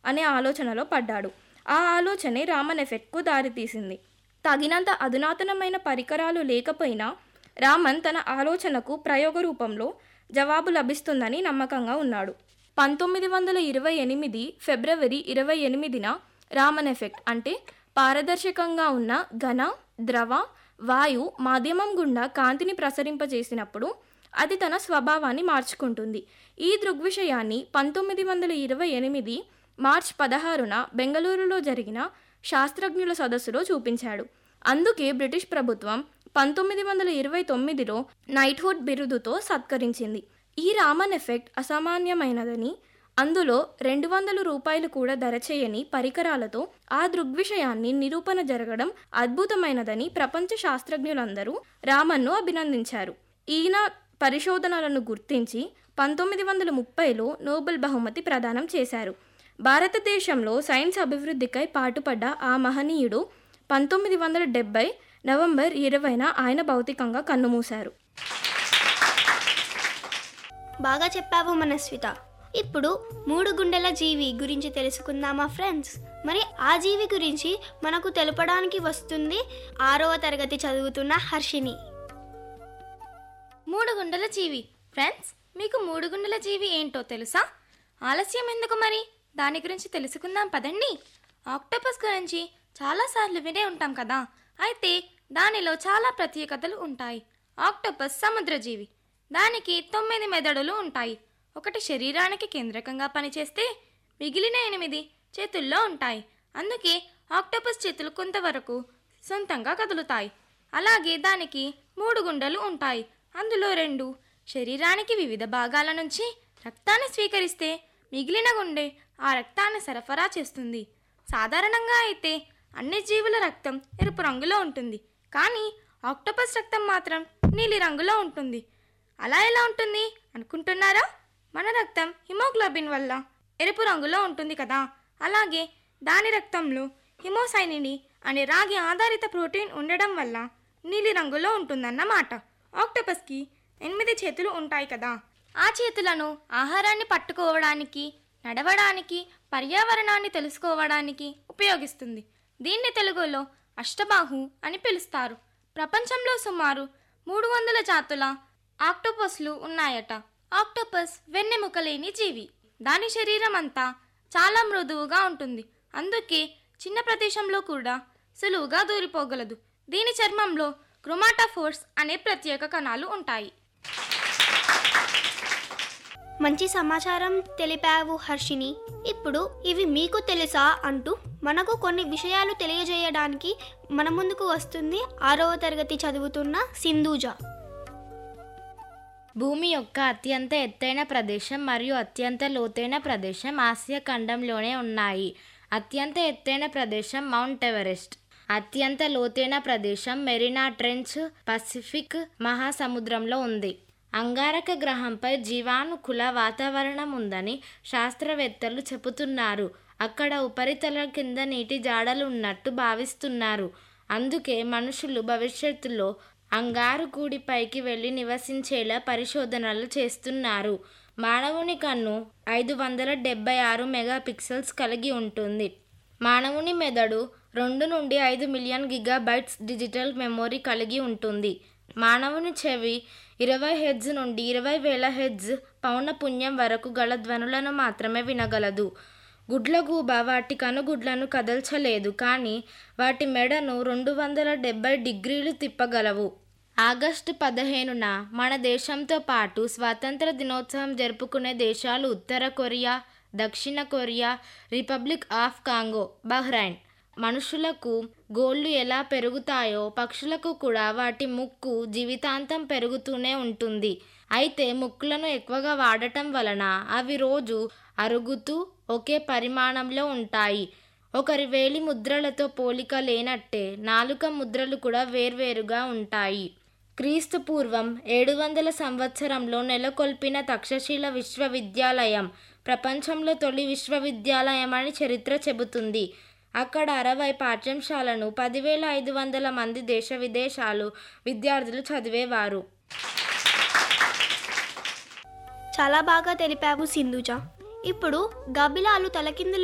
అనే ఆలోచనలో పడ్డాడు ఆ ఆలోచనే రామన్ ఎఫెక్ట్కు దారితీసింది తగినంత అధునాతనమైన పరికరాలు లేకపోయినా రామన్ తన ఆలోచనకు ప్రయోగ రూపంలో జవాబు లభిస్తుందని నమ్మకంగా ఉన్నాడు పంతొమ్మిది వందల ఇరవై ఎనిమిది ఫిబ్రవరి ఇరవై ఎనిమిదిన రామన్ ఎఫెక్ట్ అంటే పారదర్శకంగా ఉన్న ఘన ద్రవ వాయు మాధ్యమం గుండా కాంతిని ప్రసరింపజేసినప్పుడు అది తన స్వభావాన్ని మార్చుకుంటుంది ఈ దృగ్విషయాన్ని పంతొమ్మిది వందల ఇరవై ఎనిమిది మార్చ్ పదహారున బెంగళూరులో జరిగిన శాస్త్రజ్ఞుల సదస్సులో చూపించాడు అందుకే బ్రిటిష్ ప్రభుత్వం పంతొమ్మిది వందల ఇరవై తొమ్మిదిలో నైట్హుడ్ బిరుదుతో సత్కరించింది ఈ రామన్ ఎఫెక్ట్ అసామాన్యమైనదని అందులో రెండు వందల రూపాయలు కూడా ధర చేయని పరికరాలతో ఆ దృగ్విషయాన్ని నిరూపణ జరగడం అద్భుతమైనదని ప్రపంచ శాస్త్రజ్ఞులందరూ రామన్ను అభినందించారు ఈయన పరిశోధనలను గుర్తించి పంతొమ్మిది వందల ముప్పైలో నోబెల్ బహుమతి ప్రదానం చేశారు భారతదేశంలో సైన్స్ అభివృద్ధికై పాటుపడ్డ ఆ మహనీయుడు పంతొమ్మిది వందల డెబ్బై నవంబర్ ఇరవైన ఆయన భౌతికంగా కన్నుమూశారు బాగా చెప్పావు మనస్విత ఇప్పుడు మూడు గుండెల జీవి గురించి తెలుసుకుందామా ఫ్రెండ్స్ మరి ఆ జీవి గురించి మనకు తెలపడానికి వస్తుంది ఆరవ తరగతి చదువుతున్న హర్షిని మూడు గుండెల జీవి ఫ్రెండ్స్ మీకు మూడు గుండెల జీవి ఏంటో తెలుసా ఆలస్యం ఎందుకు మరి దాని గురించి తెలుసుకుందాం పదండి ఆక్టోపస్ గురించి చాలాసార్లు వినే ఉంటాం కదా అయితే దానిలో చాలా ప్రత్యేకతలు ఉంటాయి ఆక్టోపస్ సముద్రజీవి దానికి తొమ్మిది మెదడులు ఉంటాయి ఒకటి శరీరానికి కేంద్రకంగా పనిచేస్తే మిగిలిన ఎనిమిది చేతుల్లో ఉంటాయి అందుకే ఆక్టోపస్ చేతులు కొంతవరకు సొంతంగా కదులుతాయి అలాగే దానికి మూడు గుండెలు ఉంటాయి అందులో రెండు శరీరానికి వివిధ భాగాల నుంచి రక్తాన్ని స్వీకరిస్తే మిగిలిన గుండె ఆ రక్తాన్ని సరఫరా చేస్తుంది సాధారణంగా అయితే అన్ని జీవుల రక్తం ఎరుపు రంగులో ఉంటుంది కానీ ఆక్టోపస్ రక్తం మాత్రం నీలి రంగులో ఉంటుంది అలా ఎలా ఉంటుంది అనుకుంటున్నారా మన రక్తం హిమోగ్లోబిన్ వల్ల ఎరుపు రంగులో ఉంటుంది కదా అలాగే దాని రక్తంలో హిమోసైనిని అనే రాగి ఆధారిత ప్రోటీన్ ఉండడం వల్ల నీలి రంగులో ఉంటుందన్నమాట ఆక్టోపస్కి ఎనిమిది చేతులు ఉంటాయి కదా ఆ చేతులను ఆహారాన్ని పట్టుకోవడానికి నడవడానికి పర్యావరణాన్ని తెలుసుకోవడానికి ఉపయోగిస్తుంది దీన్ని తెలుగులో అష్టబాహు అని పిలుస్తారు ప్రపంచంలో సుమారు మూడు వందల జాతుల ఆక్టోపస్లు ఉన్నాయట ఆక్టోపస్ వెన్నెముక లేని జీవి దాని శరీరం అంతా చాలా మృదువుగా ఉంటుంది అందుకే చిన్న ప్రదేశంలో కూడా సులువుగా దూరిపోగలదు దీని చర్మంలో క్రోమాటోఫోర్స్ అనే ప్రత్యేక కణాలు ఉంటాయి మంచి సమాచారం తెలిపావు హర్షిని ఇప్పుడు ఇవి మీకు తెలుసా అంటూ మనకు కొన్ని విషయాలు తెలియజేయడానికి మన ముందుకు వస్తుంది ఆరవ తరగతి చదువుతున్న సింధూజ భూమి యొక్క అత్యంత ఎత్తైన ప్రదేశం మరియు అత్యంత లోతైన ప్రదేశం ఆసియా ఖండంలోనే ఉన్నాయి అత్యంత ఎత్తైన ప్రదేశం మౌంట్ ఎవరెస్ట్ అత్యంత లోతైన ప్రదేశం మెరీనా ట్రెంచ్ పసిఫిక్ మహాసముద్రంలో ఉంది అంగారక గ్రహంపై జీవానుకూల వాతావరణం ఉందని శాస్త్రవేత్తలు చెబుతున్నారు అక్కడ ఉపరితలం కింద నీటి జాడలు ఉన్నట్టు భావిస్తున్నారు అందుకే మనుషులు భవిష్యత్తులో అంగారు గూడిపైకి వెళ్ళి నివసించేలా పరిశోధనలు చేస్తున్నారు మానవుని కన్ను ఐదు వందల డెబ్బై ఆరు మెగా పిక్సెల్స్ కలిగి ఉంటుంది మానవుని మెదడు రెండు నుండి ఐదు మిలియన్ గిగాబైట్స్ డిజిటల్ మెమొరీ కలిగి ఉంటుంది మానవుని చెవి ఇరవై హెడ్జ్ నుండి ఇరవై వేల హెడ్జ్ పౌనపుణ్యం వరకు గల ధ్వనులను మాత్రమే వినగలదు గుడ్లగూబ వాటి కనుగుడ్లను కదల్చలేదు కానీ వాటి మెడను రెండు వందల డెబ్బై డిగ్రీలు తిప్పగలవు ఆగస్టు పదిహేనున మన దేశంతో పాటు స్వాతంత్ర దినోత్సవం జరుపుకునే దేశాలు ఉత్తర కొరియా దక్షిణ Korea republic of Congo Bahrain మనుషులకు గోళ్ళు ఎలా పెరుగుతాయో పక్షులకు కూడా వాటి ముక్కు జీవితాంతం పెరుగుతూనే ఉంటుంది అయితే ముక్కులను ఎక్కువగా వాడటం వలన అవి రోజు అరుగుతూ ఒకే పరిమాణంలో ఉంటాయి ఒకరి వేలి ముద్రలతో పోలిక లేనట్టే నాలుక ముద్రలు కూడా వేర్వేరుగా ఉంటాయి క్రీస్తు పూర్వం ఏడు వందల సంవత్సరంలో నెలకొల్పిన తక్షశిల విశ్వవిద్యాలయం ప్రపంచంలో తొలి విశ్వవిద్యాలయం అని చరిత్ర చెబుతుంది అక్కడ అరవై పాఠ్యాంశాలను పదివేల ఐదు వందల మంది దేశ విదేశాలు విద్యార్థులు చదివేవారు చాలా బాగా తెలిపావు సింధుజ ఇప్పుడు గబ్బిలాలు తలకిందులు